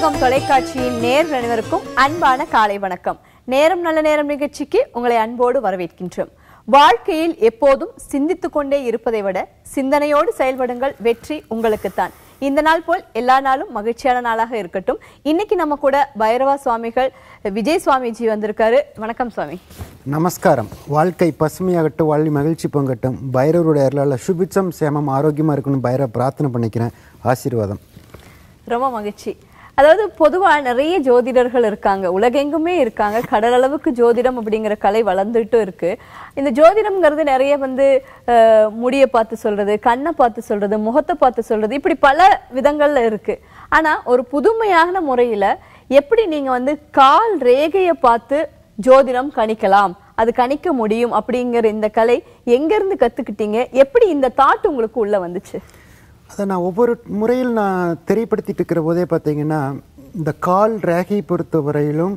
உலகம் தொலைக்காட்சியின் நேர் அனைவருக்கும் அன்பான காலை வணக்கம் நேரம் நல்ல நேரம் நிகழ்ச்சிக்கு உங்களை அன்போடு வரவேற்கின்றோம் வாழ்க்கையில் எப்போதும் சிந்தித்துக் கொண்டே இருப்பதை விட சிந்தனையோடு செயல்படுங்கள் வெற்றி உங்களுக்குத்தான் இந்த நாள் போல் எல்லா நாளும் மகிழ்ச்சியான நாளாக இருக்கட்டும் இன்னைக்கு நம்ம கூட பைரவா சுவாமிகள் விஜய் சுவாமிஜி வந்திருக்காரு வணக்கம் சுவாமி நமஸ்காரம் வாழ்க்கை பசுமையாகட்டும் வாழ்வி மகிழ்ச்சி பொங்கட்டும் பைரவருடைய அருளால் சுபிச்சம் சேமம் ஆரோக்கியமாக இருக்கணும் பைரவ பிரார்த்தனை பண்ணிக்கிறேன் ஆசீர்வாதம் ரொம்ப மகிழ்ச்சி அதாவது பொதுவா நிறைய ஜோதிடர்கள் இருக்காங்க உலகெங்குமே இருக்காங்க கடல் அளவுக்கு ஜோதிடம் அப்படிங்கிற கலை வளர்ந்துட்டு இருக்கு இந்த ஜோதிடம்ங்கிறது நிறைய வந்து அஹ், முடியை பார்த்து சொல்றது கண்ணை பார்த்து சொல்றது முகத்தை பார்த்து சொல்றது இப்படி பல விதங்கள்ல இருக்கு ஆனா ஒரு புதுமையான முறையில எப்படி நீங்க வந்து கால் ரேகையை பார்த்து ஜோதிடம் கணிக்கலாம் அது கணிக்க முடியும் அப்படிங்கிற இந்த கலை எங்க இருந்து கத்துக்கிட்டீங்க எப்படி இந்த தாட் உங்களுக்கு உள்ள வந்துச்சு அதை நான் ஒவ்வொரு முறையில் நான் தெரியப்படுத்திட்டு இருக்கிற போதே பார்த்தீங்கன்னா இந்த கால் ரேகை பொறுத்த வரையிலும்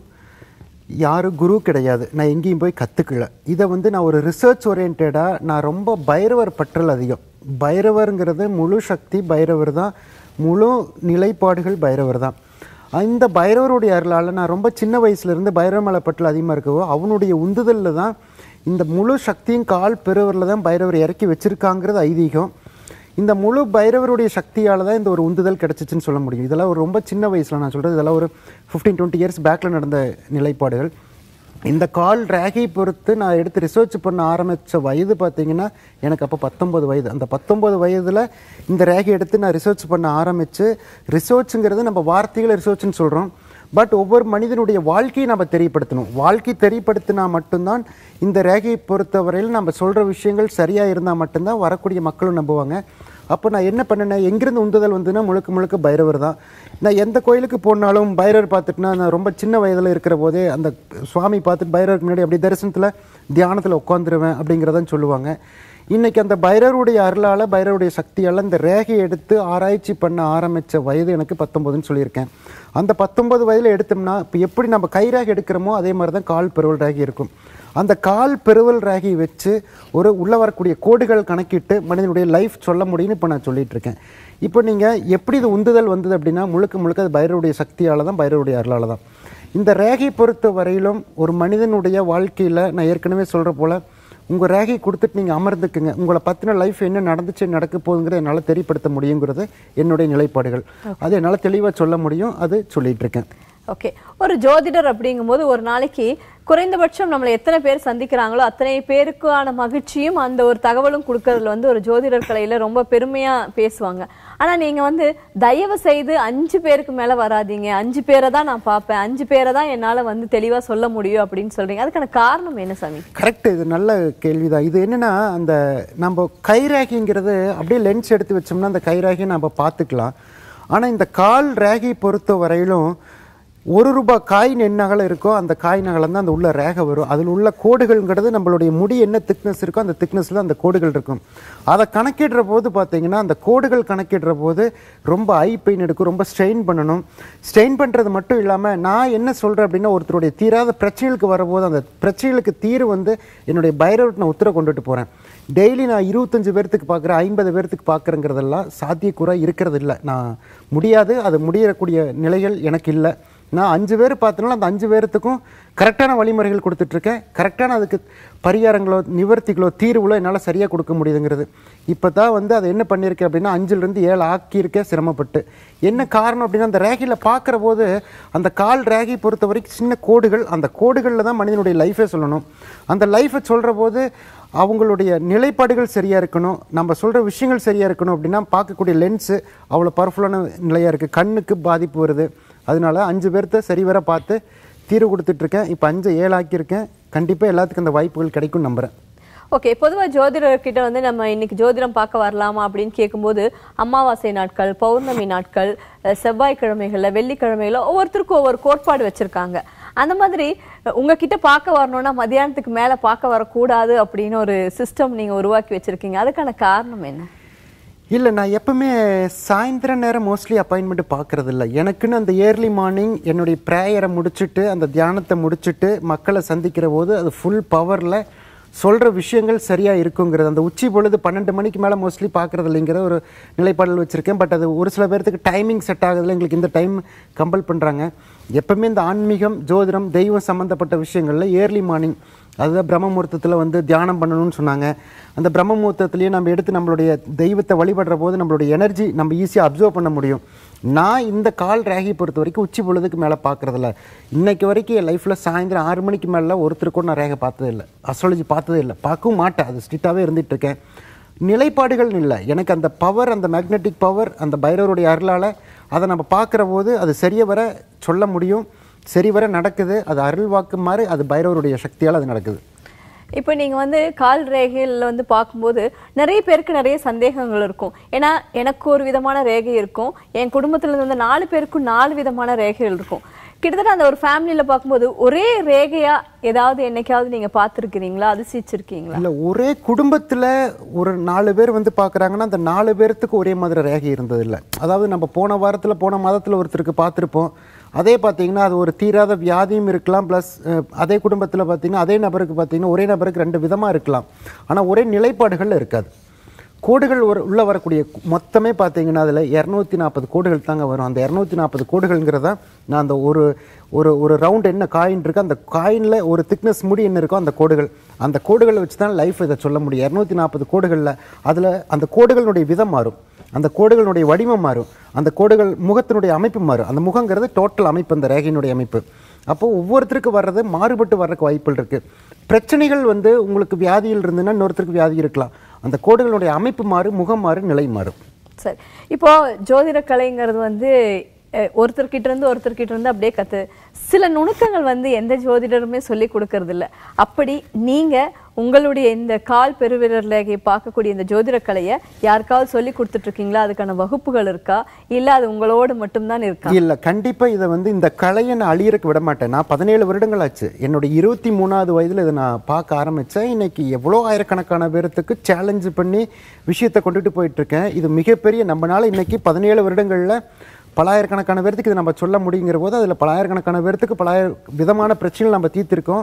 யாரும் குரு கிடையாது நான் எங்கேயும் போய் கற்றுக்கல இதை வந்து நான் ஒரு ரிசர்ச் ஓரியன்டாக நான் ரொம்ப பைரவர் பற்றல் அதிகம் பைரவருங்கிறது முழு சக்தி பைரவர் தான் முழு நிலைப்பாடுகள் பைரவர் தான் இந்த பைரவருடைய அருளால் நான் ரொம்ப சின்ன வயசுலேருந்து பைரவ மேலே பற்றல் அதிகமாக இருக்கவோ அவனுடைய உந்துதலில் தான் இந்த முழு சக்தியும் கால் பெருவரில் தான் பைரவர் இறக்கி வச்சிருக்காங்கிறது ஐதீகம் இந்த முழு பைரவருடைய சக்தியால் தான் இந்த ஒரு உந்துதல் கிடச்சிச்சின்னு சொல்ல முடியும் இதெல்லாம் ஒரு ரொம்ப சின்ன வயசில் நான் சொல்கிறது இதெல்லாம் ஒரு ஃபிஃப்டீன் டுவெண்ட்டி இயர்ஸ் பேக்கில் நடந்த நிலைப்பாடுகள் இந்த கால் ரேகை பொறுத்து நான் எடுத்து ரிசர்ச் பண்ண ஆரம்பித்த வயது பார்த்தீங்கன்னா எனக்கு அப்போ பத்தொம்பது வயது அந்த பத்தொம்பது வயதில் இந்த ரேகை எடுத்து நான் ரிசர்ச் பண்ண ஆரம்பித்து ரிசர்ச்சுங்கிறது நம்ம வார்த்தைகளை ரிசர்ச்னு சொல்கிறோம் பட் ஒவ்வொரு மனிதனுடைய வாழ்க்கையை நம்ம தெரியப்படுத்தணும் வாழ்க்கை தெரியப்படுத்தினா மட்டும்தான் இந்த ரேகையை பொறுத்தவரையில் நம்ம சொல்கிற விஷயங்கள் சரியாக இருந்தால் மட்டும்தான் வரக்கூடிய மக்களும் நம்புவாங்க அப்போ நான் என்ன பண்ணினேன் எங்கிருந்து உந்துதல் வந்ததுன்னா முழுக்க முழுக்க பைரவர் தான் நான் எந்த கோயிலுக்கு போனாலும் பைரவர் பார்த்துட்டுனா நான் ரொம்ப சின்ன வயதில் இருக்கிற போதே அந்த சுவாமி பார்த்துட்டு பைரவருக்கு முன்னாடி அப்படி தரிசனத்தில் தியானத்தில் உட்காந்துருவேன் அப்படிங்கிறதான் சொல்லுவாங்க இன்னைக்கு அந்த பைரவருடைய அருளால் பைரவருடைய சக்தியால் இந்த ரேகையை எடுத்து ஆராய்ச்சி பண்ண ஆரம்பித்த வயது எனக்கு பத்தொம்போதுன்னு சொல்லியிருக்கேன் அந்த பத்தொன்பது வயதில் எடுத்தோம்னா இப்போ எப்படி நம்ம கை ரேகை எடுக்கிறோமோ அதே மாதிரி தான் கால் பெருவல் ரேகை இருக்கும் அந்த கால் பெருவல் ரேகையை வச்சு ஒரு உள்ளே வரக்கூடிய கோடுகள் கணக்கிட்டு மனிதனுடைய லைஃப் சொல்ல முடியும்னு இப்போ நான் சொல்லிட்டு இருக்கேன் இப்போ நீங்கள் எப்படி இது உந்துதல் வந்தது அப்படின்னா முழுக்க முழுக்க அது பைரவருடைய சக்தியால் தான் பைரவருடைய அருளால் தான் இந்த ரேகை பொறுத்த வரையிலும் ஒரு மனிதனுடைய வாழ்க்கையில் நான் ஏற்கனவே சொல்கிற போல் உங்கள் ரேகை கொடுத்துட்டு நீங்கள் அமர்ந்துக்குங்க உங்களை பற்றின லைஃப் என்ன நடந்துச்சு நடக்க போகுதுங்கிறத என்னால் தெரியப்படுத்த முடியுங்கிறது என்னுடைய நிலைப்பாடுகள் அது என்னால் தெளிவாக சொல்ல முடியும் அது சொல்லிட்டு இருக்கேன் ஓகே ஒரு ஜோதிடர் அப்படிங்கும்போது ஒரு நாளைக்கு குறைந்தபட்சம் நம்மளை எத்தனை பேர் சந்திக்கிறாங்களோ அத்தனை பேருக்கான மகிழ்ச்சியும் அந்த ஒரு தகவலும் கொடுக்கறதுல வந்து ஒரு ஜோதிடர் கலையில ரொம்ப பெருமையா பேசுவாங்க ஆனா நீங்க வந்து தயவு செய்து அஞ்சு பேருக்கு மேல வராதீங்க அஞ்சு பேரை தான் நான் பார்ப்பேன் அஞ்சு பேரை தான் என்னால வந்து தெளிவா சொல்ல முடியும் அப்படின்னு சொல்றீங்க அதுக்கான காரணம் என்ன சாமி கரெக்ட் இது நல்ல கேள்விதான் இது என்னன்னா அந்த நம்ம கைரேகைங்கிறது அப்படியே லென்ஸ் எடுத்து வச்சோம்னா அந்த கைரேகையை நம்ம பார்த்துக்கலாம் ஆனால் இந்த கால் ரேகை பொறுத்த வரையிலும் ஒரு ரூபாய் காயின் என்ன அகலம் இருக்கோ அந்த காயின் அகலம் தான் அந்த உள்ள ரேகை வரும் அதில் உள்ள கோடுகள்ங்கிறது நம்மளுடைய முடி என்ன திக்னஸ் இருக்கோ அந்த திக்னஸில் அந்த கோடுகள் இருக்கும் அதை கணக்கிடுற போது பார்த்தீங்கன்னா அந்த கோடுகள் கணக்கிடுற போது ரொம்ப ஐ பெயின் எடுக்கும் ரொம்ப ஸ்ட்ரெயின் பண்ணணும் ஸ்ட்ரெயின் பண்ணுறது மட்டும் இல்லாமல் நான் என்ன சொல்கிறேன் அப்படின்னா ஒருத்தருடைய தீராத பிரச்சனைகளுக்கு வரும்போது அந்த பிரச்சனைகளுக்கு தீர்வு வந்து என்னுடைய பைரவர்கிட்ட நான் உத்தரவு கொண்டுட்டு போகிறேன் டெய்லி நான் இருபத்தஞ்சு பேர்த்துக்கு பார்க்குறேன் ஐம்பது பேர்த்துக்கு பார்க்குறேங்கிறதெல்லாம் சாத்தியக்கூறாக இருக்கிறது இல்லை நான் முடியாது அது முடியக்கூடிய நிலைகள் எனக்கு இல்லை நான் அஞ்சு பேர் பார்த்தனால அந்த அஞ்சு பேர்த்துக்கும் கரெக்டான வழிமுறைகள் கொடுத்துட்ருக்கேன் கரெக்டான அதுக்கு பரிகாரங்களோ நிவர்த்திகளோ தீர்வுகளோ என்னால் சரியாக கொடுக்க முடியுதுங்கிறது இப்போ தான் வந்து அதை என்ன பண்ணியிருக்கேன் அப்படின்னா அஞ்சுலேருந்து ஏழு ஆக்கியிருக்கேன் சிரமப்பட்டு என்ன காரணம் அப்படின்னா அந்த ரேகையில் பார்க்குற போது அந்த கால் ரேகை பொறுத்த வரைக்கும் சின்ன கோடுகள் அந்த கோடுகளில் தான் மனிதனுடைய லைஃபே சொல்லணும் அந்த லைஃபை சொல்கிற போது அவங்களுடைய நிலைப்பாடுகள் சரியாக இருக்கணும் நம்ம சொல்கிற விஷயங்கள் சரியாக இருக்கணும் அப்படின்னா பார்க்கக்கூடிய லென்ஸு அவ்வளோ பவர்ஃபுல்லான நிலையாக இருக்குது கண்ணுக்கு பாதிப்பு வருது அதனால அஞ்சு பேர்த்த சரிவர பார்த்து தீர்வு கொடுத்துட்ருக்கேன் இப்போ அஞ்சு ஏழாக்கியிருக்கேன் கண்டிப்பாக எல்லாத்துக்கும் அந்த வாய்ப்புகள் கிடைக்கும் நம்புகிறேன் ஓகே பொதுவா ஜோதிடர்கிட்ட வந்து நம்ம இன்னைக்கு ஜோதிடம் பார்க்க வரலாமா அப்படின்னு கேட்கும்போது அமாவாசை நாட்கள் பௌர்ணமி நாட்கள் அஹ், செவ்வாய்க்கிழமைகள்ல வெள்ளிக்கிழமைகள்ல ஒவ்வொருத்தருக்கும் ஒவ்வொரு கோட்பாடு வச்சிருக்காங்க அந்த மாதிரி அஹ், உங்ககிட்ட பார்க்க வரணும்னா மதியானத்துக்கு மேல பார்க்க வரக்கூடாது அப்படின்னு ஒரு சிஸ்டம் நீங்க உருவாக்கி வச்சிருக்கீங்க அதுக்கான காரணம் என்ன இல்லை நான் எப்பவுமே சாயந்தர நேரம் மோஸ்ட்லி அப்பாயின்மெண்ட் பார்க்கறது இல்லை எனக்குன்னு அந்த ஏர்லி மார்னிங் என்னுடைய ப்ரேயரை முடிச்சுட்டு அந்த தியானத்தை முடிச்சுட்டு மக்களை சந்திக்கிற போது அது ஃபுல் பவரில் சொல்கிற விஷயங்கள் சரியாக இருக்குங்கிறது அந்த உச்சி பொழுது பன்னெண்டு மணிக்கு மேலே மோஸ்ட்லி பார்க்குறது இல்லைங்கிற ஒரு நிலைப்பாடல் வச்சுருக்கேன் பட் அது ஒரு சில பேர்த்துக்கு டைமிங் செட் ஆகுதுல எங்களுக்கு இந்த டைம் கம்பல் பண்ணுறாங்க எப்பவுமே இந்த ஆன்மீகம் ஜோதிடம் தெய்வம் சம்மந்தப்பட்ட விஷயங்களில் ஏர்லி மார்னிங் அதுதான் பிரம்ம முகூர்த்தத்தில் வந்து தியானம் பண்ணணும்னு சொன்னாங்க அந்த பிரம்ம முகூர்த்தத்துலேயே நம்ம எடுத்து நம்மளுடைய தெய்வத்தை வழிபடுற போது நம்மளுடைய எனர்ஜி நம்ம ஈஸியாக அப்சர்வ் பண்ண முடியும் நான் இந்த கால் ராகி பொறுத்த வரைக்கும் உச்சி பொழுதுக்கு மேலே பார்க்குறதில்ல இன்னைக்கு வரைக்கும் என் லைஃப்பில் சாயந்தரம் ஆறு மணிக்கு மேலே ஒருத்தருக்கு கூட நான் ரேகை பார்த்தது இல்லை அஸ்ட்ராலஜி பார்த்ததே இல்லை பார்க்கவும் மாட்டேன் அது ஸ்ட்ரிக்டாகவே இருந்துட்டு இருக்கேன் நிலைப்பாடுகள் இல்லை எனக்கு அந்த பவர் அந்த மேக்னெட்டிக் பவர் அந்த பைரவருடைய அருளால் அதை நம்ம பார்க்குற போது அது சரிய வர சொல்ல முடியும் சரி வர நடக்குது அது அருள் வாக்கு மாதிரி அது பைரவருடைய சக்தியால் அது நடக்குது இப்போ நீங்க வந்து கால் ரேகையில் வந்து பார்க்கும்போது நிறைய பேருக்கு நிறைய சந்தேகங்கள் இருக்கும் ஏன்னா எனக்கு ஒரு விதமான ரேகை இருக்கும் என் குடும்பத்துல இருந்து நாலு பேருக்கும் நாலு விதமான ரேகைகள் இருக்கும் கிட்டத்தட்ட அந்த ஒரு ஃபேமிலியில பார்க்கும்போது ஒரே ரேகையா ஏதாவது என்னைக்காவது நீங்க பார்த்துருக்கிறீங்களா அதிசயிச்சிருக்கீங்களா இல்லை ஒரே குடும்பத்தில் ஒரு நாலு பேர் வந்து பார்க்குறாங்கன்னா அந்த நாலு பேர்த்துக்கு ஒரே மாதிரி ரேகை இருந்ததில்லை அதாவது நம்ம போன வாரத்தில் போன மாதத்தில் ஒருத்தருக்கு பார்த்துருப்போம் அதே பார்த்தீங்கன்னா அது ஒரு தீராத வியாதியும் இருக்கலாம் ப்ளஸ் அதே குடும்பத்தில் பார்த்தீங்கன்னா அதே நபருக்கு பார்த்தீங்கன்னா ஒரே நபருக்கு ரெண்டு விதமாக இருக்கலாம் ஆனால் ஒரே நிலைப்பாடுகள் இருக்காது கோடுகள் ஒரு உள்ளே வரக்கூடிய கு- மொத்தமே பார்த்தீங்கன்னா அதில் இரநூத்தி நாற்பது கோடுகள் தாங்க வரும் அந்த இரநூத்தி நாற்பது கோடுகள்ங்கிறத நான் அந்த ஒரு ஒரு ஒரு ரவுண்ட் என்ன காயின் இருக்கு அந்த காயினில் ஒரு திக்னஸ் முடி என்ன இருக்கோ அந்த கோடுகள் அந்த கோடுகளை வச்சு தான் லைஃப் இதை சொல்ல முடியும் இரநூத்தி நாற்பது கோடுகளில் அதில் அந்த கோடுகளுடைய விதம் மாறும் அந்த கோடுகளுடைய வடிவம் மாறும் அந்த கோடுகள் முகத்தினுடைய அமைப்பு மாறும் அந்த முகங்கிறது டோட்டல் அமைப்பு அந்த ரேகையினுடைய அமைப்பு அப்போ ஒவ்வொருத்தருக்கு வர்றது மாறுபட்டு வர்றதுக்கு வாய்ப்புகள் இருக்குது பிரச்சனைகள் வந்து உங்களுக்கு வியாதியில் இருந்துன்னா இன்னொருத்தருக்கு வியாதி இருக்கலாம் அந்த கோடுகளுடைய அமைப்பு மாறும் முகம் மாறும் நிலை மாறும் சரி இப்போ ஜோதிட கலைங்கிறது வந்து அஹ், ஒருத்தர்கிட்ட இருந்து ஒருத்தர்கிட்ட இருந்து அப்படியே கத்து சில நுணுக்கங்கள் வந்து எந்த ஜோதிடருமே சொல்லி கொடுக்கறது இல்ல அப்படி நீங்க உங்களுடைய இந்த கால் பெருவிரல் ரேகையை பார்க்கக்கூடிய இந்த ஜோதிட கலையை யாருக்காவது சொல்லி கொடுத்துட்டு இருக்கீங்களா அதுக்கான வகுப்புகள் இருக்கா இல்ல அது உங்களோடு மட்டும்தான் இருக்கா இல்ல கண்டிப்பா இதை வந்து இந்த கலையை நான் அழியறக்கு விட மாட்டேன் நான் பதினேழு வருடங்கள் ஆச்சு என்னோட இருபத்தி மூணாவது வயதுல இதை நான் பார்க்க ஆரம்பிச்சேன் இன்னைக்கு எவ்வளோ ஆயிரக்கணக்கான பேர்த்துக்கு சேலஞ்சு பண்ணி விஷயத்தை கொண்டுட்டு போயிட்டு இருக்கேன் இது மிகப்பெரிய நம்மனால இன்னைக்கு பதினேழு வருடங்கள்ல பலாயிரக்கணக்கான பேர்த்துக்கு இதை நம்ம சொல்ல முடியுங்கிற போது அதில் பலாயிரக்கணக்கான பேர்த்துக்கு பலாயிர விதமான பிரச்சனைகள் நம்ம தீர்த்திருக்கோம்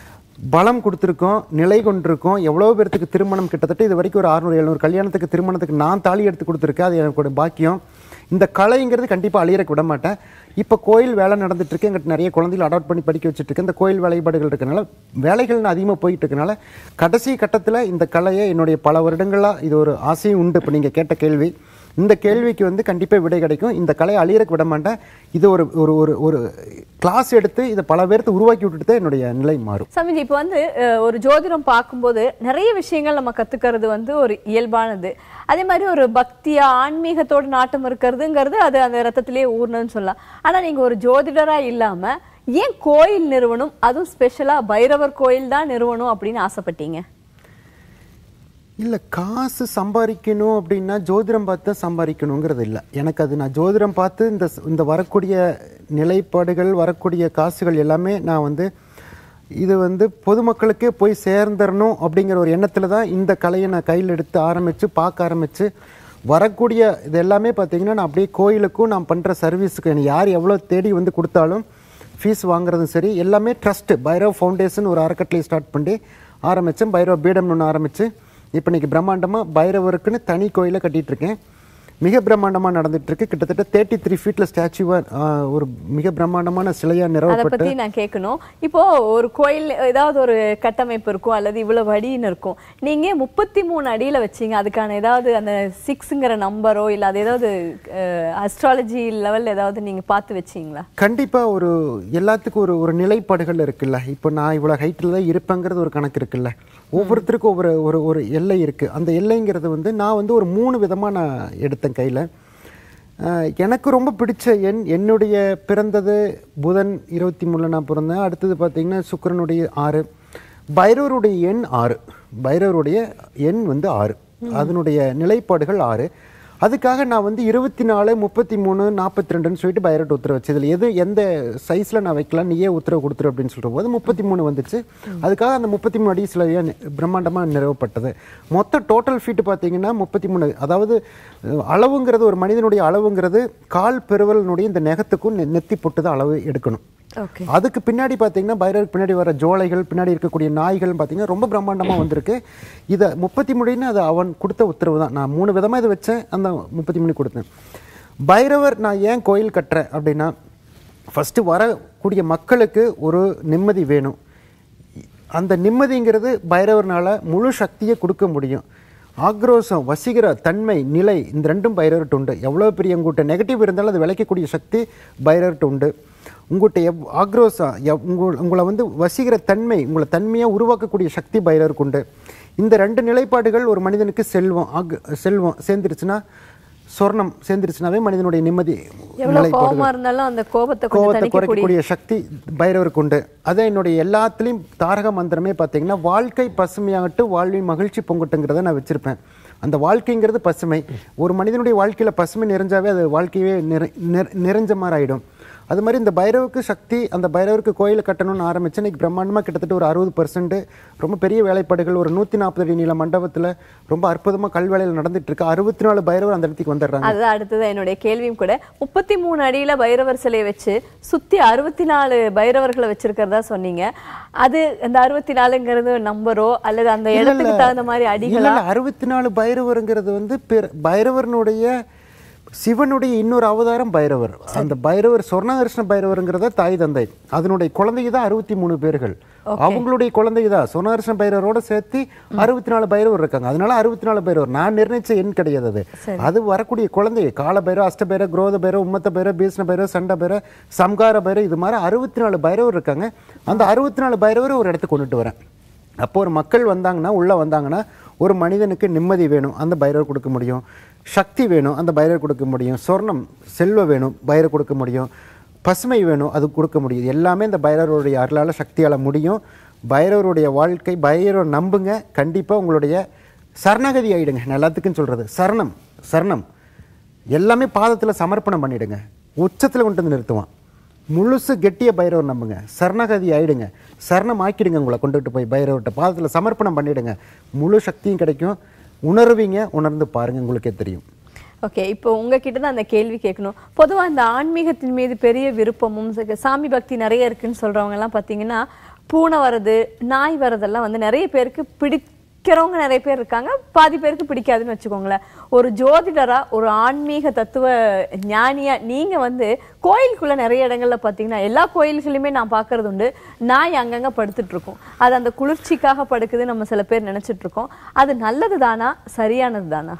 பலம் கொடுத்துருக்கோம் நிலை கொண்டிருக்கோம் எவ்வளோ பேர்த்துக்கு திருமணம் கிட்டத்தட்ட இது வரைக்கும் ஒரு அறுநூறு எழுநூறு கல்யாணத்துக்கு திருமணத்துக்கு நான் தாலி எடுத்து கொடுத்துருக்கேன் அது எனக்கு ஒரு பாக்கியம் இந்த கலைங்கிறது கண்டிப்பாக அழியறக்கு விட மாட்டேன் இப்போ கோயில் வேலை நடந்துட்டு இருக்கு எங்கிட்ட நிறைய குழந்தைகள் அடாப்ட் பண்ணி படிக்க வச்சுட்டு இருக்கேன் இந்த கோயில் வேலைப்பாடுகள் இருக்கனால வேலைகள் அதிகமாக போயிட்டு இருக்கனால கடைசி கட்டத்தில் இந்த கலையை என்னுடைய பல வருடங்களாக இது ஒரு ஆசையும் உண்டு இப்போ நீங்கள் கேட்ட கேள்வி இந்த கேள்விக்கு வந்து கண்டிப்பாக விடை கிடைக்கும் இந்த கலையை அழியறக்கு விட மாட்டேன் இது ஒரு ஒரு ஒரு ஒரு கிளாஸ் எடுத்து இதை பல பேர்த்து உருவாக்கி விட்டுட்டு தான் என்னுடைய நிலை மாறும் சமிஜி இப்போ வந்து அஹ், ஒரு ஜோதிடம் பார்க்கும்போது நிறைய விஷயங்கள் நம்ம கத்துக்கிறது வந்து ஒரு இயல்பானது அதே மாதிரி ஒரு பக்தியா ஆன்மீகத்தோட நாட்டம் இருக்கிறதுங்கிறது அது அந்த ரத்தத்திலேயே ஊர்னதுன்னு சொல்லலாம் ஆனா நீங்க ஒரு ஜோதிடரா இல்லாம ஏன் கோயில் நிறுவனம் அதுவும் ஸ்பெஷலா பைரவர் கோயில் தான் நிறுவனம் அப்படின்னு ஆசைப்பட்டீங்க இல்லை காசு சம்பாதிக்கணும் அப்படின்னா ஜோதிடம் பார்த்து தான் சம்பாதிக்கணுங்கிறது இல்லை எனக்கு அது நான் ஜோதிடம் பார்த்து இந்த ஸ்- இந்த வரக்கூடிய நிலைப்பாடுகள் வரக்கூடிய காசுகள் எல்லாமே நான் வந்து இது வந்து பொதுமக்களுக்கே போய் சேர்ந்துடணும் அப்படிங்கிற ஒரு எண்ணத்தில் தான் இந்த கலையை நான் கையில் எடுத்து ஆரம்பித்து பார்க்க ஆரம்பித்து வரக்கூடிய இது எல்லாமே பார்த்தீங்கன்னா நான் அப்படியே கோயிலுக்கும் நான் பண்ணுற சர்வீஸுக்கு எனக்கு யார் எவ்வளோ தேடி வந்து கொடுத்தாலும் ஃபீஸ் வாங்குறதும் சரி எல்லாமே ட்ரஸ்ட்டு பைரவ் ஃபவுண்டேஷன் ஒரு அறக்கட்டளை ஸ்டார்ட் பண்ணி ஆரம்பித்தேன் பைரவ பீடம்னு ஒன்று ஆரம்பித்து இப்போ இன்னைக்கு பிரம்மாண்டமாக பைரவருக்குன்னு தனி கோயிலை கட்டிட்டு இருக்கேன் மிக பிரம்மாண்டமாக நடந்துட்டு இருக்கு கிட்டத்தட்ட தேர்ட்டி த்ரீ ஃபீட்டில் ஸ்டாச்சுவாக ஒரு மிக பிரம்மாண்டமான சிலையாக அதை நிறுவப்பட்டு பத்தி நான் கேட்கணும் இப்போ ஒரு கோயில் ஏதாவது ஒரு கட்டமைப்பு இருக்கும் அல்லது இவ்வளவு அடின்னு இருக்கும் நீங்க முப்பத்தி மூணு அடியில வச்சீங்க அதுக்கான ஏதாவது அந்த சிக்ஸுங்கிற நம்பரோ இல்ல அது ஏதாவது அஸ்ட்ராலஜி லெவல் ஏதாவது நீங்க பார்த்து வச்சீங்களா கண்டிப்பாக ஒரு எல்லாத்துக்கும் ஒரு ஒரு நிலைப்பாடுகள் இருக்குல்ல இப்போ நான் இவ்வளோ ஹைட்டில் தான் இருப்பேங்கிறது ஒரு கணக்கு இருக்குல்ல ஒவ்வொருத்தருக்கும் ஒவ்வொரு ஒரு ஒரு எல்லை இருக்குது அந்த எல்லைங்கிறது வந்து நான் வந்து ஒரு மூணு விதமாக நான் எடுத்தேன் கையில் எனக்கு ரொம்ப பிடிச்ச எண் என்னுடைய பிறந்தது புதன் இருபத்தி மூணில் நான் பிறந்தேன் அடுத்தது பார்த்தீங்கன்னா சுக்கிரனுடைய ஆறு பைரவருடைய எண் ஆறு பைரவருடைய எண் வந்து ஆறு அதனுடைய நிலைப்பாடுகள் ஆறு அதுக்காக நான் வந்து இருபத்தி நாலு முப்பத்தி மூணு நாற்பத்தி ரெண்டுன்னு சொல்லிட்டு பைரட் உத்தரவு வச்சு இதில் எது எந்த சைஸில் நான் வைக்கலாம் நீயே உத்தரவு கொடுத்துரு அப்படின்னு சொல்கிற போது முப்பத்தி மூணு வந்துச்சு அதுக்காக அந்த முப்பத்தி மூணு அடி சிலையாக பிரம்மாண்டமாக நிறைவேப்பட்டது மொத்த டோட்டல் ஃபீட் பார்த்தீங்கன்னா முப்பத்தி மூணு அதாவது அஹ், அளவுங்கிறது ஒரு மனிதனுடைய அளவுங்கிறது கால் பெருவலனுடைய இந்த நெகத்துக்கும் நெ- நெத்தி பொட்டு தான் அளவு எடுக்கணும் ஓகே அதுக்கு பின்னாடி பார்த்தீங்கன்னா பைரவருக்கு பின்னாடி வர ஜோலைகள் பின்னாடி இருக்கக்கூடிய நாய்கள் பார்த்தீங்கன்னா ரொம்ப பிரம்மாண்டமாக வந்திருக்கு இதை முப்பத்தி மூணுன்னு அது அவன் கொடுத்த உத்தரவு தான் நான் மூணு விதமாக இதை வச்சேன் அந்த முப்பத்தி மூணு கொடுத்தேன் பைரவர் நான் ஏன் கோயில் கட்டுறேன் அப்படின்னா ஃபஸ்ட்டு வரக்கூடிய மக்களுக்கு ஒரு நிம்மதி வேணும் அந்த நிம்மதிங்கிறது பைரவர்னால முழு சக்தியை கொடுக்க முடியும் ஆக்ரோஷம் வசீகர தன்மை நிலை இந்த ரெண்டும் பைரவர்கிட்ட உண்டு எவ்வளோ பெரிய உங்கள்கிட்ட நெகட்டிவ் இருந்தாலும் அது விளைக்கக்கூடிய சக்தி பைரவர்கிட்ட உண்டு உங்கள்கிட்ட எவ் ஆக்ரோஷம் எவ் உங்கள் உங்களை வந்து வசீகர தன்மை உங்களை தன்மையாக உருவாக்கக்கூடிய சக்தி பைரவருக்கு உண்டு இந்த ரெண்டு நிலைப்பாடுகள் ஒரு மனிதனுக்கு செல்வம் ஆக் செல்வம் சேர்ந்துருச்சுன்னா சொர்ணம் சேர்ந்துருச்சுனாவே மனிதனுடைய நிம்மதி எவ்வளவு கோபமா இருந்தாலும் அந்த கோபத்தை கொஞ்சம் கோவத்தை தணிக்கக்கூடிய குறைக்கக்கூடிய சக்தி பைரவருக்கு உண்டு அதான் என்னுடைய எல்லாத்துலேயும் தாரக மந்திரமே பார்த்தீங்கன்னா வாழ்க்கை பசுமையாகட்டும் வாழ்வின் மகிழ்ச்சி பொங்கட்டுங்கிறத நான் வச்சிருப்பேன் அந்த வாழ்க்கைங்கிறது பசுமை ஒரு மனிதனுடைய வாழ்க்கையில் பசுமை நிறைஞ்சாவே அது வாழ்க்கையே நிறை நிற- நிறைஞ்ச மாதிரி ஆயிடும் அது மாதிரி இந்த பைரவுக்கு சக்தி அந்த பைரவருக்கு கோயிலை கட்டணும்னு ஆரம்பிச்சு இன்னைக்கு பிரம்மாண்டமாக கிட்டத்தட்ட ஒரு அறுபது பர்சன்ட் ரொம்ப பெரிய வேலைப்பாடுகள் ஒரு நூற்றி நாற்பது அடி நீள மண்டபத்தில் ரொம்ப அற்புதமாக கல்வேலையில் நடந்துட்டு இருக்கு அறுபத்தி நாலு பைரவர் அந்த இடத்துக்கு வந்துடுறாங்க அதுதான் அடுத்தது என்னுடைய கேள்வியும் கூட முப்பத்தி மூணு அடியில பைரவர் சிலையை வச்சு சுத்தி அறுபத்தி நாலு பைரவர்களை வச்சிருக்கிறதா சொன்னீங்க அது அந்த அறுபத்தி நாலுங்கிறது நம்பரோ அல்லது அந்த இடத்துக்கு தகுந்த மாதிரி அடிகளா இல்ல அறுபத்தி நாலு பைரவருங்கிறது வந்து பிற- பைரவர்னுடைய சிவனுடைய இன்னொரு அவதாரம் பைரவர் அந்த பைரவர் சொர்ணதர்ஷன பைரவருங்கிறத தாய் தந்தை அதனுடைய குழந்தைங்க தான் அறுபத்தி மூணு பேர்கள் அவங்களுடைய குழந்தைங்க தான் சொர்ணதர்ஷன பைரவரோட சேர்த்து அறுபத்தி நாலு பைரவர் இருக்காங்க அதனால அறுபத்தி நாலு பைரவர் நான் நிர்ணயிச்ச எண் கிடையாது அது அது வரக்கூடிய குழந்தை கால பைரவ அஷ்ட பைரவ குரோத பைரவ உம்மத்த பைரவ பீஷ்ண பைரவ சண்ட பைரவ சம்கார பைரவ இது மாதிரி அறுபத்தி நாலு பைரவர் இருக்காங்க அந்த அறுபத்தி நாலு பைரவர் ஒரு இடத்துக்கு கொண்டுட்டு வரேன் அப்போ ஒரு மக்கள் வந்தாங்கன்னா உள்ளே வந்தாங்கன்னா ஒரு மனிதனுக்கு நிம்மதி வேணும் அந்த பைரவர் கொடுக்க முடியும் சக்தி வேணும் அந்த பைரவர் கொடுக்க முடியும் சொர்ணம் செல்வம் வேணும் பைரவர் கொடுக்க முடியும் பசுமை வேணும் அது கொடுக்க முடியும் எல்லாமே இந்த பைரவருடைய அருளால் சக்தியால் முடியும் பைரவருடைய வாழ்க்கை பைரவர் நம்புங்க கண்டிப்பாக உங்களுடைய சரணகதி ஆயிடுங்க நான் எல்லாத்துக்கும் சொல்கிறது சரணம் சரணம் எல்லாமே பாதத்தில் சமர்ப்பணம் பண்ணிடுங்க உச்சத்தில் கொண்டு வந்து நிறுத்துவான் முழுசு கெட்டிய பைரவர் நம்புங்க சரணகதி ஆயிடுங்க சரணம் ஆக்கிடுங்க உங்களை கொண்டுட்டு போய் பைரவர்கிட்ட பாதத்தில் சமர்ப்பணம் பண்ணிடுங்க முழு சக்தியும் கிடைக்கும் உணர்வீங்க உணர்ந்து பாருங்க உங்களுக்கே தெரியும் ஓகே இப்போ உங்ககிட்ட தான் அந்த கேள்வி கேட்கணும் பொதுவா இந்த ஆன்மீகத்தின் மீது பெரிய விருப்பமும் ச- சாமி பக்தி நிறைய இருக்குன்னு சொல்றவங்க எல்லாம் பாத்தீங்கன்னா பூனை வர்றது நாய் வர்றதெல்லாம் வந்து நிறைய பேருக்கு பிடிக்கிறவங்க நிறைய பேர் இருக்காங்க பாதி பேருக்கு பிடிக்காதுன்னு வச்சுக்கோங்களேன் ஒரு ஜோதிடரா ஒரு ஆன்மீக தத்துவ ஞானியா நீங்க வந்து கோயிலுக்குள்ள நிறைய இடங்கள்ல பாத்தீங்கன்னா எல்லா கோயில்களுமே நான் பார்க்கறது உண்டு நாய் அங்கங்க படுத்துட்டு இருக்கும் அது அந்த குளிர்ச்சிக்காக படுக்குது நம்ம சில பேர் நினைச்சிட்டு இருக்கோம் அது நல்லது தானா சரியானது தானா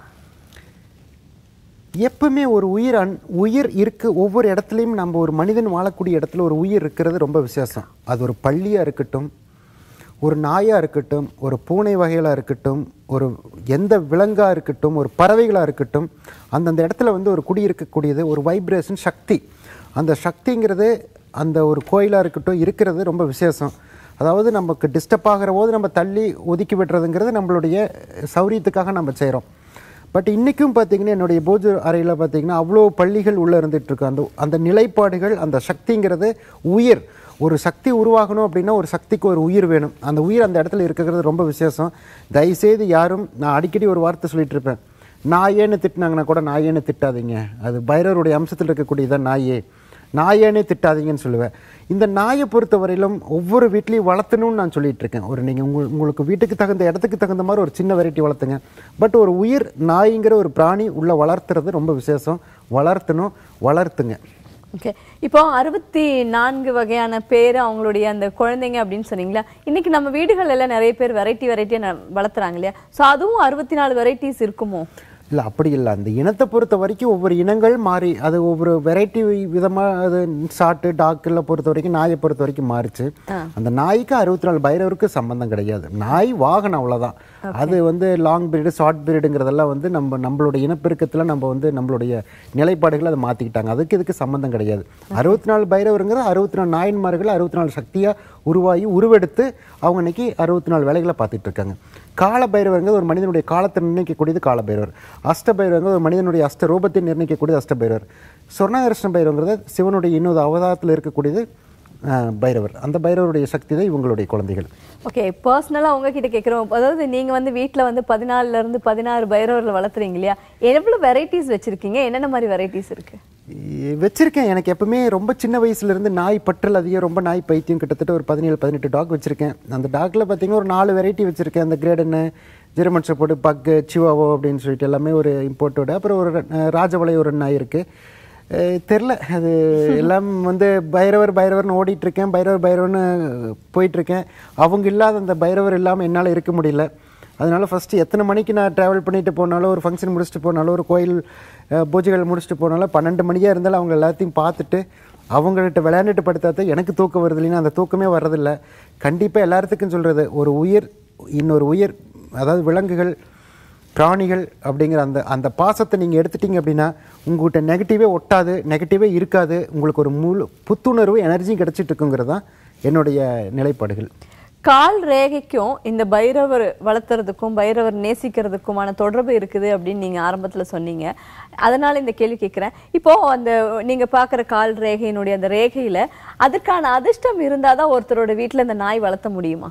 எப்பவுமே ஒரு உயிர் அன் உயிர் இருக்கு ஒவ்வொரு இடத்துலையும் நம்ம ஒரு மனிதன் வாழக்கூடிய இடத்துல ஒரு உயிர் இருக்கிறது ரொம்ப விசேஷம் அது ஒரு பள்ளியாக இருக்கட்டும் ஒரு நாயாக இருக்கட்டும் ஒரு பூனை வகைகளாக இருக்கட்டும் ஒரு எந்த விலங்காக இருக்கட்டும் ஒரு பறவைகளாக இருக்கட்டும் அந்தந்த இடத்துல வந்து ஒரு குடியிருக்கக்கூடியது ஒரு வைப்ரேஷன் சக்தி அந்த சக்திங்கிறது அந்த ஒரு கோயிலாக இருக்கட்டும் இருக்கிறது ரொம்ப விசேஷம் அதாவது நமக்கு டிஸ்டர்ப் ஆகிற போது நம்ம தள்ளி ஒதுக்கி விடுறதுங்கிறது நம்மளுடைய சௌரியத்துக்காக நம்ம செய்கிறோம் பட் இன்றைக்கும் பார்த்தீங்கன்னா என்னுடைய பூஜை அறையில் பார்த்தீங்கன்னா அவ்வளோ பள்ளிகள் உள்ளே இருந்துட்டு இருக்கு அந்த அந்த நிலைப்பாடுகள் அந்த சக்திங்கிறது உயிர் ஒரு சக்தி உருவாகணும் அப்படின்னா ஒரு சக்திக்கு ஒரு உயிர் வேணும் அந்த உயிர் அந்த இடத்துல இருக்கிறது ரொம்ப விசேஷம் தயவுசெய்து யாரும் நான் அடிக்கடி ஒரு வார்த்தை சொல்லிட்டு இருப்பேன் நாயேன்னு திட்டினாங்கன்னா கூட நாயேன்னு திட்டாதீங்க அது பைரவருடைய அம்சத்தில் இருக்கக்கூடியதான் நாயே நாயேனே திட்டாதீங்கன்னு சொல்லுவேன் இந்த நாயை பொறுத்தவரையிலும் ஒவ்வொரு வீட்லேயும் வளர்த்தணும்னு நான் சொல்லிட்டு இருக்கேன் ஒரு நீங்கள் உங்கள் உங்களுக்கு வீட்டுக்கு தகுந்த இடத்துக்கு தகுந்த மாதிரி ஒரு சின்ன வெரைட்டி வளர்த்துங்க பட் ஒரு உயிர் நாய்ங்கிற ஒரு பிராணி உள்ள வளர்த்துறது ரொம்ப விசேஷம் வளர்த்தணும் வளர்த்துங்க ஓகே இப்போ அறுபத்தி நான்கு வகையான பேர் அவங்களுடைய அந்த குழந்தைங்க அப்படின்னு சொன்னீங்களா இன்னைக்கு நம்ம வீடுகள் எல்லாம் நிறைய பேர் வெரைட்டி வெரைட்டியா வளர்த்துறாங்க இல்லையா ஸோ அதுவும் அறுபத்தி நாலு வெரைட்டிஸ் இருக்குமோ இல்லை அப்படி இல்லை அந்த இனத்தை பொறுத்த வரைக்கும் ஒவ்வொரு இனங்கள் மாறி அது ஒவ்வொரு வெரைட்டி விதமாக அது ஷார்ட்டு டாக்கில் பொறுத்த வரைக்கும் நாயை பொறுத்த வரைக்கும் மாறிச்சு அந்த நாய்க்கு அறுபத்தி நாலு பைரவருக்கு சம்பந்தம் கிடையாது நாய் வாகனம் அவ்வளோதான் அது வந்து லாங் பீரியடு ஷார்ட் பீரியடுங்கிறதெல்லாம் வந்து நம்ம நம்மளுடைய இனப்பெருக்கத்தில் நம்ம வந்து நம்மளுடைய நிலைப்பாடுகளை அதை மாற்றிக்கிட்டாங்க அதுக்கு இதுக்கு சம்மந்தம் கிடையாது அறுபத்தி நாலு பைரவருங்கிற அறுபத்தி நாலு நாயன்மார்கள் அறுபத்தி நாலு சக்தியாக உருவாகி உருவெடுத்து அவங்க இன்னைக்கு அறுபத்தி நாலு வேலைகளை பார்த்துட்டு இருக்காங்க கால பைரவருங்கிறது ஒரு மனிதனுடைய காலத்தை நிர்ணயிக்கக்கூடியது கால பைரவர் அஷ்ட பைரவருங்கிறது ஒரு மனிதனுடைய அஷ்ட ரூபத்தை நிர்ணயிக்கக்கூடியது அஷ்ட பைரவர் சொர்ணகிருஷ்ண பைரவங்கிறது சிவனுடைய இன்னொரு அவதாரத்தில் இருக்கக்கூடியது அஹ், பைரவர் அந்த பைரவருடைய சக்தி தான் இவங்களுடைய குழந்தைகள் ஓகே பர்சனலா உங்ககிட்ட கேக்குறோம் அதாவது நீங்க வந்து வீட்ல வந்து பதினாலுல இருந்து பதினாறு பைரவர்ல வளர்த்துறீங்க இல்லையா எவ்வளவு வெரைட்டிஸ் வச்சிருக்கீங்க என்னென்ன மாதிரி வெரைட்டிஸ் இருக்கு இ- வச்சிருக்கேன் எனக்கு எப்பவுமே ரொம்ப சின்ன வயசுல இருந்து நாய் பற்றல் அதிகம் ரொம்ப நாய் பைத்தியம் கிட்டத்தட்ட ஒரு பதினேழு பதினெட்டு டாக் வச்சிருக்கேன் அந்த டாக்ல பார்த்தீங்கன்னா ஒரு நாலு வெரைட்டி வச்சிருக்கேன் அந்த கிரேடன்னு ஜெர்மன் ஷெப்பர்டு பக்கு சிவாவோ அப்படின்னு சொல்லிட்டு எல்லாமே ஒரு இம்போர்ட்டோட அப்புறம் ஒரு அஹ், ராஜவலை ஒரு நாய் இருக்கு அஹ், தெரில அது எல்லாம் வந்து பைரவர் பைரவர்னு ஓடிட்டு இருக்கேன் பைரவர் பைரவர்னு போயிட்டு இருக்கேன் அவங்க இல்லாத அந்த பைரவர் இல்லாமல் என்னால் இருக்க முடியல அதனால ஃபஸ்ட்டு எத்தனை மணிக்கு நான் ட்ராவல் பண்ணிட்டு போனாலும் ஒரு ஃபங்க்ஷன் முடிச்சுட்டு போனாலும் ஒரு கோயில் அஹ், பூஜைகள் முடிச்சுட்டு போனாலும் பன்னெண்டு மணியாக இருந்தாலும் அவங்க எல்லாத்தையும் பார்த்துட்டு அவங்கள்ட்ட விளையாண்டுட்டு படுத்தாதான் எனக்கு தூக்கம் வருது இல்லைன்னா அந்த தூக்கமே வர்றதில்ல கண்டிப்பாக எல்லாத்துக்கும் சொல்கிறது ஒரு உயிர் இன்னொரு உயிர் அதாவது விலங்குகள் பிராணிகள் அப்படிங்கிற அந்த அந்த பாசத்தை நீங்கள் எடுத்துட்டீங்க அப்படின்னா உங்கள்கிட்ட நெகட்டிவே ஒட்டாது நெகட்டிவே இருக்காது உங்களுக்கு ஒரு முழு புத்துணர்வு எனர்ஜியும் கிடைச்சிட்டு இருக்குங்கிறது தான் என்னுடைய நிலைப்பாடுகள் கால் ரேகைக்கும் இந்த பைரவர் வளர்த்துறதுக்கும் பைரவர் நேசிக்கிறதுக்குமான தொடர்பு இருக்குது அப்படின்னு நீங்க ஆரம்பத்துல சொன்னீங்க அதனால இந்த கேள்வி கேட்கிறேன் இப்போ அந்த நீங்க பாக்குற கால் ரேகையினுடைய அந்த ரேகையில அதற்கான அதிர்ஷ்டம் இருந்தாதான் ஒருத்தரோட வீட்ல இந்த நாய் வளர்த்த முடியுமா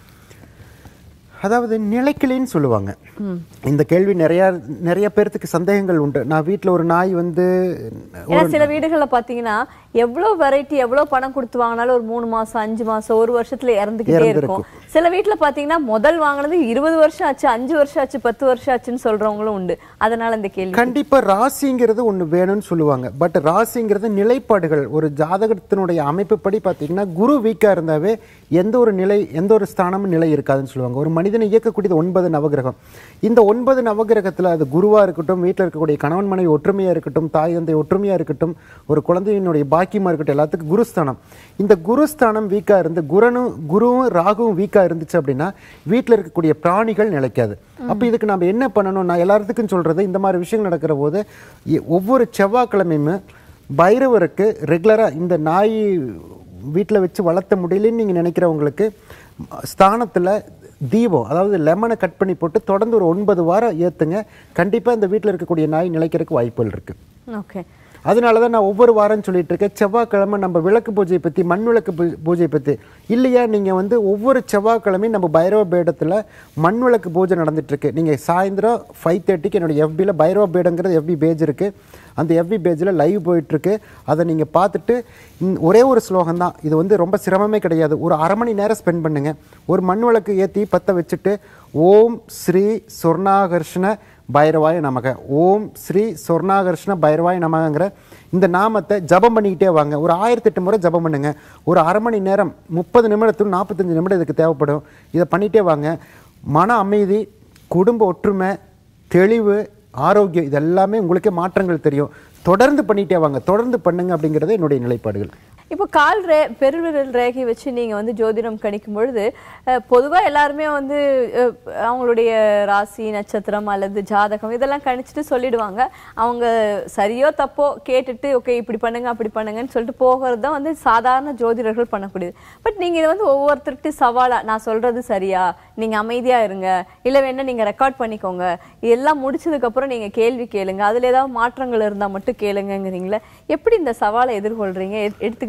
அதாவது நிலைக்கிளின்னு சொல்லுவாங்க இந்த கேள்வி நிறைய நிறைய பேர்த்துக்கு சந்தேகங்கள் உண்டு நான் வீட்டில் ஒரு நாய் வந்து ஏன்னா சில வீடுகள்ல பாத்தீங்கன்னா எவ்வளவு வெரைட்டி எவ்வளவு பணம் கொடுத்து வாங்கினாலும் ஒரு மூணு மாசம் அஞ்சு மாசம் ஒரு வருஷத்துல இறந்துகிட்டே இருக்கும் சில வீட்டுல பாத்தீங்கன்னா முதல் வாங்கினது இருபது வருஷம் ஆச்சு அஞ்சு வருஷம் ஆச்சு பத்து வருஷம் ஆச்சுன்னு சொல்றவங்களும் உண்டு அதனால இந்த கேள்வி கண்டிப்பா ராசிங்கிறது ஒண்ணு வேணும்னு சொல்லுவாங்க பட் ராசிங்கிறது நிலைப்பாடுகள் ஒரு ஜாதகத்தினுடைய அமைப்புப்படி பார்த்தீங்கன்னா குரு வீக்கா இருந்தாவே எந்த ஒரு நிலை எந்த ஒரு ஸ்தானமும் நிலை இருக்காதுன்னு சொல்லுவாங்க ஒரு மனிதனை இயக்கக்கூடியது ஒன்பது நவகிரகம் இந்த ஒன்பது நவகிரகத்துல அது குருவா இருக்கட்டும் வீட்டில் இருக்கக்கூடிய கணவன் மனைவி ஒற்றுமையா இருக்கட்டும் தாய் தந்தை ஒற்றுமையா இருக்கட்டும் ஒரு குழந்தையினுடைய பாக்கியமா இருக்கட்டும் எல்லாத்துக்கும் குருஸ்தானம் இந்த குருஸ்தானம் வீக்கா இருந்து குரனும் குருவும் ராகுவும் வீக்கா இருந்துச்சு அப்படின்னா வீட்டில் இருக்கக்கூடிய பிராணிகள் நிலைக்காது அப்ப இதுக்கு நம்ம என்ன பண்ணணும் நான் எல்லாத்துக்கும் சொல்றது இந்த மாதிரி விஷயங்கள் நடக்கிற போது இ- ஒவ்வொரு செவ்வாய்க்கிழமையுமே பைரவருக்கு ரெகுலரா இந்த நாய் வீட்டில் வச்சு வளர்த்த முடியலன்னு நீங்க நினைக்கிறவங்களுக்கு ஸ்தானத்துல தீபம் அதாவது லெமனை கட் பண்ணி போட்டு தொடர்ந்து ஒரு ஒன்பது வாரம் ஏத்துங்க கண்டிப்பா இந்த வீட்டில் இருக்கக்கூடிய நாய் நிலைக்கிறதுக்கு வாய்ப்புகள் இருக்கு ஓகே அதனால தான் நான் ஒவ்வொரு வாரம் சொல்லிட்டு இருக்கேன் செவ்வாய்க்கிழமை நம்ம விளக்கு பூஜை பற்றி மண் விளக்கு பூ- பூஜை பற்றி இல்லையா நீங்கள் வந்து ஒவ்வொரு செவ்வாய்க்கிழமையும் நம்ம பைரவ பீடத்தில் மண் விளக்கு பூஜை நடந்துட்டு இருக்கு நீங்கள் சாயந்தரம் ஃபைவ் தேர்ட்டிக்கு என்னோட எஃபியில் பைரவ பீடங்கிறது எஃபி பேஜ் இருக்கு அந்த எஃபி பேஜில் லைவ் போயிட்டுருக்கு அதை நீங்கள் பார்த்துட்டு இந்- ஒரே ஒரு ஸ்லோகம் தான் இது வந்து ரொம்ப சிரமமே கிடையாது ஒரு அரை மணி நேரம் ஸ்பெண்ட் பண்ணுங்க ஒரு மண் விளக்கு ஏற்றி பற்ற வச்சுட்டு ஓம் ஸ்ரீ சொர்ணாகர்ஷ்ண பைரவாய நமக ஓம் ஸ்ரீ சொர்ணாகர்ஷ்ண பைரவாய நமகங்கிற இந்த நாமத்தை ஜபம் பண்ணிக்கிட்டே வாங்க ஒரு ஆயிரத்தெட்டு முறை ஜபம் பண்ணுங்க ஒரு அரை மணி நேரம் முப்பது நிமிடத்துக்கு நாற்பத்தஞ்சு நிமிடம் இதுக்கு தேவைப்படும் இதை பண்ணிகிட்டே வாங்க மன அமைதி குடும்ப ஒற்றுமை தெளிவு ஆரோக்கியம் இது எல்லாமே உங்களுக்கே மாற்றங்கள் தெரியும் தொடர்ந்து பண்ணிகிட்டே வாங்க தொடர்ந்து பண்ணுங்க அப்படிங்கிறது என்னுடைய நிலைப்பாடுகள் இப்போ கால் ரே பெருவிரல் ரேகை வச்சு நீங்க வந்து ஜோதிடம் கணிக்கும் பொழுது அஹ், பொதுவா எல்லாருமே வந்து அஹ், அவங்களுடைய ராசி நட்சத்திரம் அல்லது ஜாதகம் இதெல்லாம் கணிச்சிட்டு சொல்லிடுவாங்க அவங்க சரியோ தப்போ கேட்டுட்டு ஓகே இப்படி பண்ணுங்க அப்படி பண்ணுங்கன்னு சொல்லிட்டு போகிறது தான் வந்து சாதாரண ஜோதிடர்கள் பண்ணக்கூடியது பட் நீங்க இதை வந்து ஒவ்வொருத்தருக்கு சவாலா நான் சொல்றது சரியா நீங்க அமைதியா இருங்க இல்ல வேணா நீங்க ரெக்கார்ட் பண்ணிக்கோங்க இதெல்லாம் முடிச்சதுக்கு அப்புறம் நீங்க கேள்வி கேளுங்க அதுல ஏதாவது மாற்றங்கள் இருந்தா மட்டும் கேளுங்கங்கிறீங்களே எப்படி இந்த சவாலை எதிர்கொள்றீங்க எ- எடுத்துக்கிறீங்க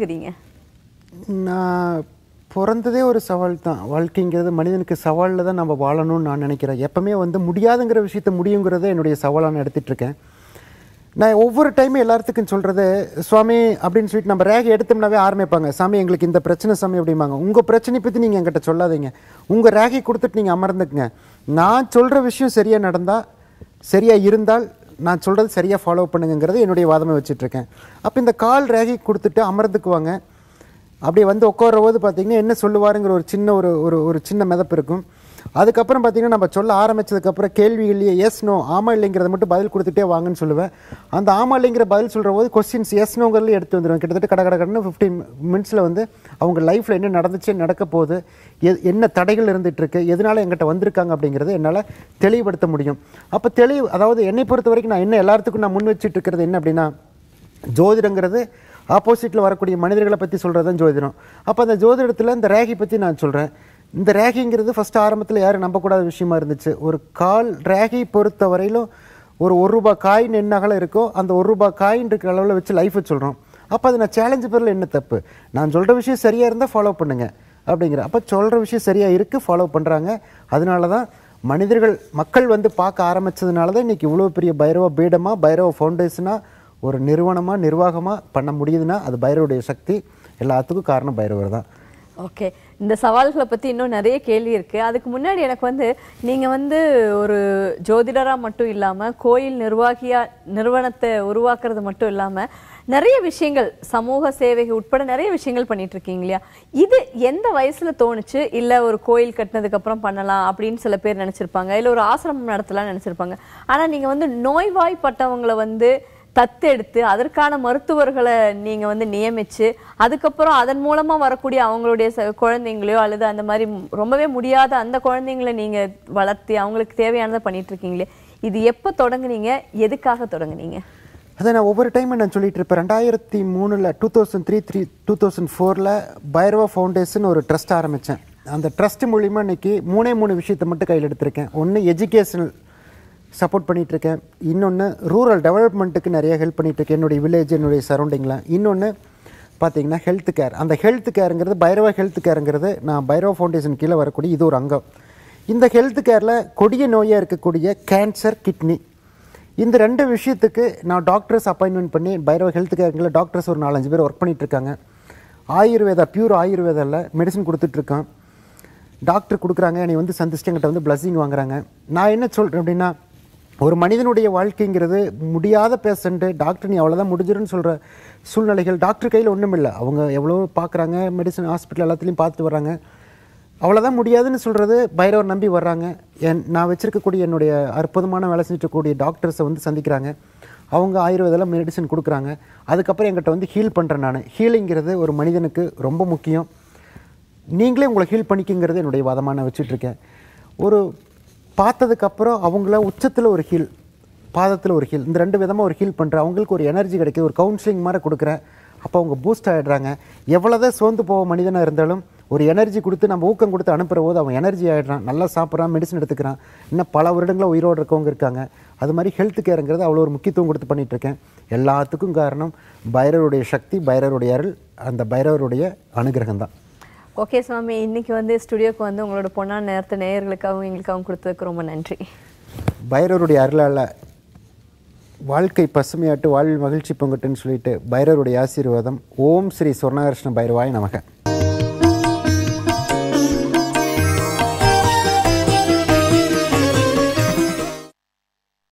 நான் பிறந்ததே ஒரு சவால் தான் வாழ்க்கைங்கிறது மனிதனுக்கு சவாலில் தான் நம்ம வாழணும்னு நான் நினைக்கிறேன் எப்பவுமே வந்து முடியாதுங்கிற விஷயத்த முடியுங்கிறத என்னுடைய சவாலாக நான் எடுத்துட்டு இருக்கேன் நான் ஒவ்வொரு டைமும் எல்லாத்துக்கும் சொல்கிறது சுவாமி அப்படின்னு சொல்லிட்டு நம்ம ரேகை எடுத்தோம்னாவே ஆரம்பிப்பாங்க சாமி எங்களுக்கு இந்த பிரச்சனை சாமி அப்படிம்பாங்க உங்கள் பிரச்சனை பற்றி நீங்கள் என்கிட்ட சொல்லாதீங்க உங்கள் ரேகை கொடுத்துட்டு நீங்கள் அமர்ந்துக்குங்க நான் சொல்கிற விஷயம் சரியாக நடந்தால் சரியாக இருந்தால் நான் சொல்கிறது சரியாக ஃபாலோ பண்ணுங்கிறது என்னுடைய வாதமை வச்சுட்ருக்கேன் அப்போ இந்த கால் ரேகை கொடுத்துட்டு அமர்ந்துக்குவாங்க அப்படியே வந்து உட்கார போது பார்த்தீங்கன்னா என்ன சொல்லுவாருங்கிற ஒரு சின்ன ஒரு ஒரு ஒரு சின்ன மிதப்பு இருக்கும் அதுக்கப்புறம் பார்த்தீங்கன்னா நம்ம சொல்ல ஆரம்பிச்சதுக்கப்புறம் கேள்விகள்லேயே எஸ் நோ ஆமா இல்லைங்கிறத மட்டும் பதில் கொடுத்துட்டே வாங்கன்னு சொல்லுவேன் அந்த ஆமா இல்லைங்கிற பதில் சொல்கிற போது கொஸ்டின்ஸ் எஸ் நோங்கிறதுல எடுத்து வந்துடுவேன் கிட்டத்தட்ட கட கட கடன்னு ஃபிஃப்டீன் மினிட்ஸில் வந்து அவங்க லைஃப்பில் என்ன நடந்துச்சு நடக்க போகுது எ- என்ன தடைகள் இருந்துட்டு இருக்கு எதனால எங்கிட்ட வந்திருக்காங்க அப்படிங்கிறத என்னால் தெளிவுபடுத்த முடியும் அப்போ தெளிவு அதாவது என்னை பொறுத்த வரைக்கும் நான் என்ன எல்லாத்துக்கும் நான் முன் வச்சுட்டு இருக்கிறது என்ன அப்படின்னா ஜோதிடங்கிறது ஆப்போசிட்டில் வரக்கூடிய மனிதர்களை பற்றி சொல்கிறது தான் ஜோதிடம் அப்போ அந்த ஜோதிடத்தில் இந்த ரேகி பற்றி நான் சொல்கிறேன் இந்த ரேகிங்கிறது ஃபஸ்ட்டு ஆரம்பத்தில் யாரும் நம்பக்கூடாத விஷயமா இருந்துச்சு ஒரு கால் ரேகி பொறுத்த வரையிலும் ஒரு ஒரு ரூபாய் காயின் என்ன அகலம் இருக்கோ அந்த ஒரு ரூபாய் காயின் இருக்கிற அளவில் வச்சு லைஃபை சொல்கிறோம் அப்போ அது நான் சேலஞ்சு பேரில் என்ன தப்பு நான் சொல்கிற விஷயம் சரியாக இருந்தால் ஃபாலோ பண்ணுங்க அப்படிங்கிற அப்போ சொல்கிற விஷயம் சரியாக இருக்குது ஃபாலோ பண்ணுறாங்க அதனால தான் மனிதர்கள் மக்கள் வந்து பார்க்க ஆரம்பிச்சதுனால தான் இன்றைக்கி இவ்வளோ பெரிய பைரவ பீடமாக பைரவ ஃபவுண்டேஷனாக ஒரு நிறுவனமாக நிர்வாகமாக பண்ண முடியுதுன்னா அது பைரவருடைய சக்தி எல்லாத்துக்கும் காரணம் பைரவர் தான் ஓகே இந்த சவால்களை பத்தி இன்னும் நிறைய கேள்வி இருக்கு அதுக்கு முன்னாடி எனக்கு வந்து நீங்க வந்து ஒரு ஜோதிடரா மட்டும் இல்லாம கோயில் நிர்வாகியா நிறுவனத்தை உருவாக்குறது மட்டும் இல்லாம நிறைய விஷயங்கள் சமூக சேவை உட்பட நிறைய விஷயங்கள் பண்ணிட்டு இருக்கீங்க இல்லையா இது எந்த வயசுல தோணுச்சு இல்ல ஒரு கோயில் கட்டினதுக்கு அப்புறம் பண்ணலாம் அப்படின்னு சில பேர் நினைச்சிருப்பாங்க இல்ல ஒரு ஆசிரமம் நடத்தலாம்னு நினைச்சிருப்பாங்க ஆனா நீங்க வந்து நோய்வாய்ப்பட்டவங்களை வந்து தத்தெடுத்து அதற்கான மருத்துவர்களை நீங்க வந்து நியமிச்சு அதுக்கப்புறம் அதன் மூலமா வரக்கூடிய அவங்களுடைய ச- குழந்தைங்களையோ அல்லது அந்த மாதிரி ம்- ரொம்பவே முடியாத அந்த குழந்தைங்களை நீங்க வளர்த்தி அவங்களுக்கு தேவையானதை பண்ணிட்டு இருக்கீங்களே இது எப்போ தொடங்குனீங்க எதுக்காக தொடங்குனீங்க அதை நான் ஒவ்வொரு டைமும் நான் சொல்லிட்டு இருப்பேன் ரெண்டாயிரத்தி மூணில் two thousand three three two thousand ஃபோரில் பைரவா ஃபவுண்டேஷன் ஒரு ட்ரஸ்ட் ஆரம்பித்தேன் அந்த ட்ரஸ்ட் மூலிமா இன்னைக்கு மூணே மூணு விஷயத்தை மட்டும் கையில் எடுத்திருக்கேன் ஒன்று எஜுகேஷனல் சப்போர்ட் பண்ணிட்டு இருக்கேன் இன்னொன்று ரூரல் டெவலப்மெண்ட்டுக்கு நிறைய ஹெல்ப் பண்ணிட்டு இருக்கேன் என்னுடைய வில்லேஜ் என்னுடைய சரௌண்டிங்கில் இன்னொன்று பார்த்தீங்கன்னா ஹெல்த் கேர் அந்த ஹெல்த் கேருங்கிறது பைரவா ஹெல்த் கேருங்கிறது நான் பைரவா ஃபவுண்டேஷன் கீழே வரக்கூடிய இது ஒரு அங்கம் இந்த ஹெல்த் கேரில் கொடிய நோயாக இருக்கக்கூடிய கேன்சர் கிட்னி இந்த ரெண்டு விஷயத்துக்கு நான் டாக்டர்ஸ் அப்பாயின்மெண்ட் பண்ணி பைரவ ஹெல்த் கேரில் டாக்டர்ஸ் ஒரு நாலஞ்சு பேர் ஒர்க் பண்ணிட்டு இருக்காங்க ஆயுர்வேதா பியூர் ஆயுர்வேதாவில் மெடிசன் கொடுத்துட்ருக்கான் டாக்டர் கொடுக்குறாங்க நீ வந்து சந்திச்சுட்டு என்கிட்ட வந்து பிளஸ்ஸிங் வாங்குறாங்க நான் என்ன சொல்கிறேன் அப்படின்னா ஒரு மனிதனுடைய வாழ்க்கைங்கிறது முடியாத பேஷண்ட்டு டாக்டர் நீ அவ்வளோதான் முடிஞ்சிருன்னு சொல்கிற சூழ்நிலைகள் டாக்டர் கையில் ஒன்றும் இல்லை அவங்க எவ்வளோ பார்க்குறாங்க மெடிசன் ஹாஸ்பிட்டல் எல்லாத்துலேயும் பார்த்துட்டு வர்றாங்க அவ்வளோதான் முடியாதுன்னு சொல்கிறது பைரவர் நம்பி வர்றாங்க என் நான் வச்சிருக்கக்கூடிய என்னுடைய அற்புதமான வேலை செஞ்சுட்டு டாக்டர்ஸை வந்து சந்திக்கிறாங்க அவங்க ஆயுர்வேதில் மெடிசன் கொடுக்குறாங்க அதுக்கப்புறம் என்கிட்ட வந்து ஹீல் பண்ணுறேன் நான் ஹீலிங்கிறது ஒரு மனிதனுக்கு ரொம்ப முக்கியம் நீங்களே உங்களை ஹீல் பண்ணிக்குங்கிறது என்னுடைய வாதமாக நான் வச்சுட்ருக்கேன் ஒரு பார்த்ததுக்கப்புறம் அவங்கள உச்சத்தில் ஒரு ஹீல் பாதத்தில் ஒரு ஹீல் இந்த ரெண்டு விதமாக ஒரு ஹீல் பண்ணுறேன் அவங்களுக்கு ஒரு எனர்ஜி கிடைக்குது ஒரு கவுன்சிலிங் மாதிரி கொடுக்குறேன் அப்போ அவங்க பூஸ்ட் ஆகிடுறாங்க எவ்வளோதான் சோர்ந்து போக மனிதனாக இருந்தாலும் ஒரு எனர்ஜி கொடுத்து நம்ம ஊக்கம் கொடுத்து அனுப்புகிற போது அவன் எனர்ஜி ஆகிடுறான் நல்லா சாப்பிட்றான் மெடிசன் எடுத்துக்கிறான் இன்னும் பல வருடங்களா உயிரோடு இருக்கவங்க இருக்காங்க அது மாதிரி ஹெல்த் கேருங்கிறது அவ்வளோ ஒரு முக்கியத்துவம் கொடுத்து பண்ணிட்டு இருக்கேன் எல்லாத்துக்கும் காரணம் பைரவருடைய சக்தி பைரவருடைய அருள் அந்த பைரவருடைய அனுகிரகம் தான் ஓகே சுவாமி இன்னைக்கு வந்து ஸ்டுடியோக்கு வந்து உங்களோட பொண்ணான நேரத்தை நேயர்களுக்காகவும் எங்களுக்காகவும் கொடுத்ததுக்கு ரொம்ப நன்றி பைரவருடைய அருளால் வாழ்க்கை பசுமையாட்டு வாழ்வில் மகிழ்ச்சி பொங்கட்டுன்னு சொல்லிட்டு பைரவருடைய ஆசீர்வாதம் ஓம் ஸ்ரீ சொர்ணகிருஷ்ண பைரவாய் நமக